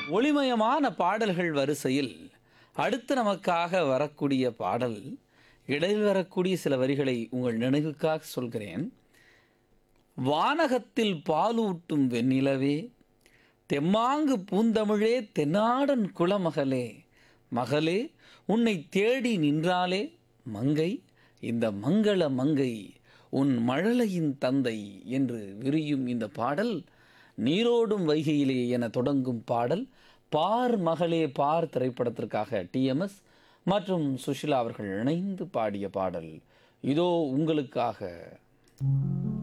ஒளிமயமான பாடல்கள் வரிசையில் அடுத்து நமக்காக வரக்கூடிய பாடல் இடையில் வரக்கூடிய சில வரிகளை உங்கள் நினைவுக்காக சொல்கிறேன் வானகத்தில் பாலூட்டும் வெண்ணிலவே தெம்மாங்கு பூந்தமிழே தென்னாடன் குலமகளே மகளே உன்னை தேடி நின்றாலே மங்கை இந்த மங்கள மங்கை உன் மழலையின் தந்தை என்று விரியும் இந்த பாடல் நீரோடும் வைகையிலே என தொடங்கும் பாடல் பார் மகளே பார் திரைப்படத்திற்காக டிஎம்எஸ் மற்றும் சுஷிலா அவர்கள் இணைந்து பாடிய பாடல் இதோ உங்களுக்காக